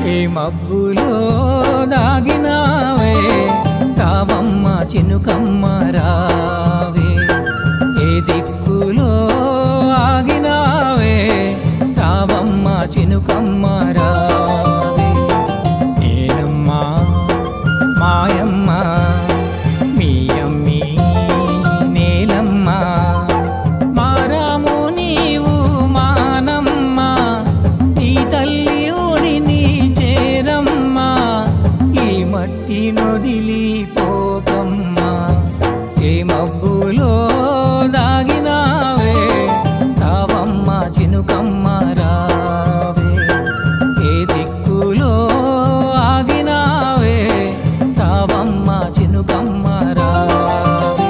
ఏ మబ్బులో దాగినావే తావమ్మ చినుకమ్మ రావే ఏ దిక్కులో ఆగినావే తావమ్మ చినుకమ్మ రావే నేనమ్మా మాయమ్మ మీ అమ్మి నేలమ్మ మారాము నీవు మానమ్మ ఈ తల్లి ఒడిని చేరమ్మా ఈ మట్టి నొదిలి పోకమ్మా ఏ మబ్బులో దాగినావే తావమ్మ చినుకమ్మ రావే ఏ దిక్కులో ఆగినావే తావమ్మ చినుకమ్మ రావే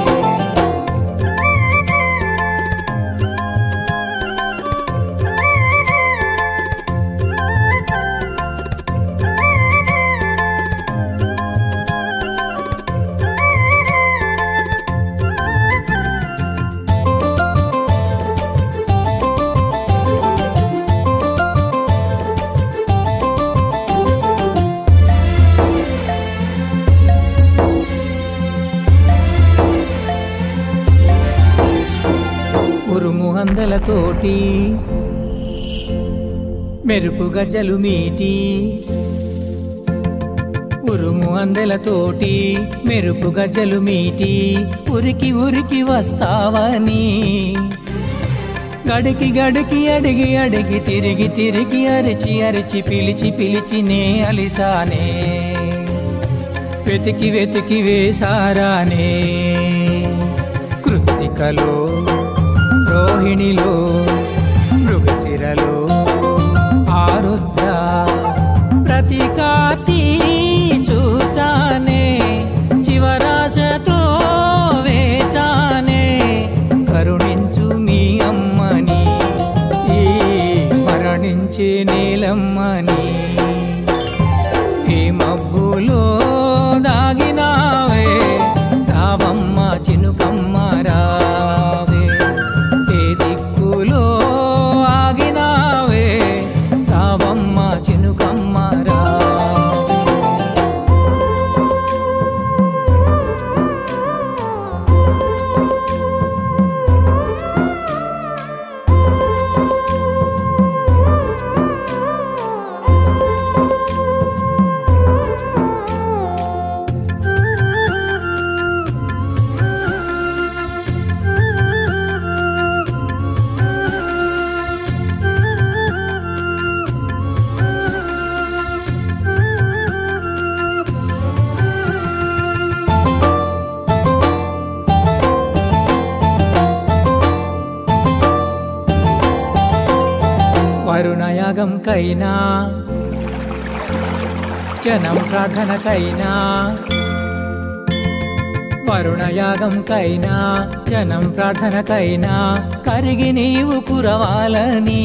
ఉరుము అందలతోటి మెరుపు గజ్జలు మీటి ఉరుము అందలతోటి మెరుపు గజ్జలు మీటి ఉరికి ఉరికి వస్తావని గడికి గడికి అడిగి అడిగి తిరిగి తిరిగి అరిచి అరిచి పిలిచి పిలిచి నే అలిసానే వెతికి వెతికి వేసారానే కృత్తికలో రోహిణిలో మృగశిరలో ఆరుద్ర ప్రతి కార్తీ చూసానే చివరాశతో వేచానే కరుణించు మీ అమ్మని ఈ మరణించే నేలమ్మని ఏ మబ్బులో దాగినావే తావమ్మ చినుకమ్మ రావే ఏ దిక్కులో ఆగినావే తావమ్మ చినుకమ్మ రావే వరుణయాగంకైనా జనం ప్రార్థనకైనా వరుణయాగంకైనా జనం ప్రార్థనకైనా కరిగి నీవు కురవాలని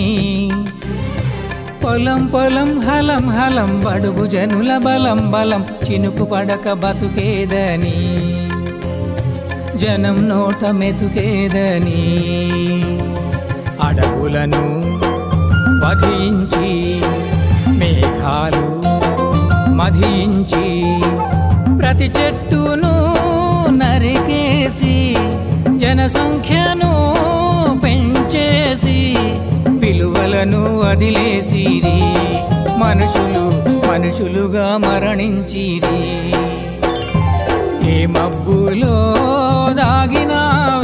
పొలం పొలం హలం హలం బడుగు జనుల బలం బలం చినుకు పడక బతుకేదని జనం నోట మెతుకేదని అడవులను వధించి మేఘాలు మధించి ప్రతి చెట్టును నరికేసి జనసంఖ్యను పెంచేసి విలువలను వదిలేసిరి మనుషులు మనుషులుగా మరణించిరి ఏ మబ్బులో దాగినా